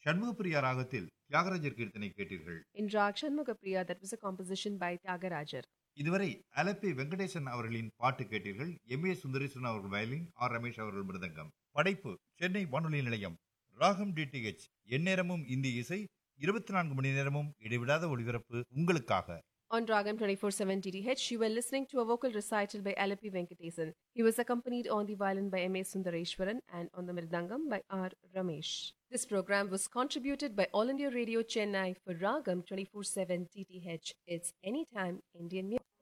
சண்முகப்பிரியா ராகத்தில் தியாகராஜர் கீர்த்தனை கேட்டீர்கள் In Rag Shanmugapriya, that was a composition by Tyagarajar. இதுவரை அலப்பி வெங்கடேசன் அவர்களின் பாட்டு கேட்டீர்கள் எம் ஏ சுந்தரேசன் அவர்கள் வயலின் ஆர் ரமேஷ் அவர்கள் மிருதங்கம் படைப்பு சென்னை வானொலி நிலையம் ராகம் டிடிஹெச் எந்நேரமும் இந்திய இசை இருபத்தி நான்கு மணி நேரமும் இடைவிடாத ஒளிபரப்பு உங்களுக்காக On Ragam 24-7 DTH, you were listening to a vocal recital by Alapi Venkatesan. He was accompanied on the violin by M.A. Sundareshwaran and on the mridangam by R. Ramesh. This program was contributed by All India Radio Chennai for Ragam 24-7 DTH. It's anytime Indian music.